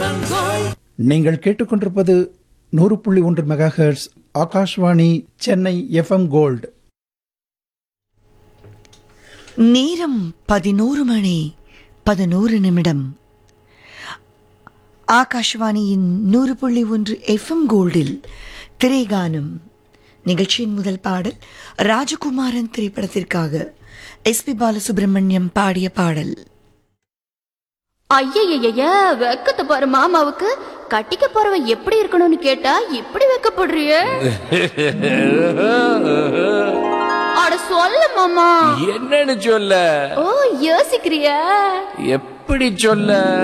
நீங்கள் கேட்டுக்கொண்டிருப்பது நூறு புள்ளி ஒன்று megahertz Akashvani Chennai FM gold நேரம் பதினோரு மணி பதினோரு நிமிடம் ஆகாஷ்வாணியின் நூறு புள்ளி ஒன்று எஃப்எம் கோல்டில் திரைகானம் நிகழ்ச்சியின் முதல் பாடல் ராஜகுமாரன் திரைப்படத்திற்காக எஸ்பி பாலசுப்ரமணியம் பாடிய பாடல் ஐயய்யய்ய வெக்கத்தை பாரு மாமாவுக்கு கட்டிக்க போறவன் எப்படி இருக்கணும்னு கேட்டா இப்படி வெக்கப்படுறிய அட சொல்ல மாமா என்னன்னு சொல்ல ஓ யோசிக்கிறியா எப்படி சொல்ல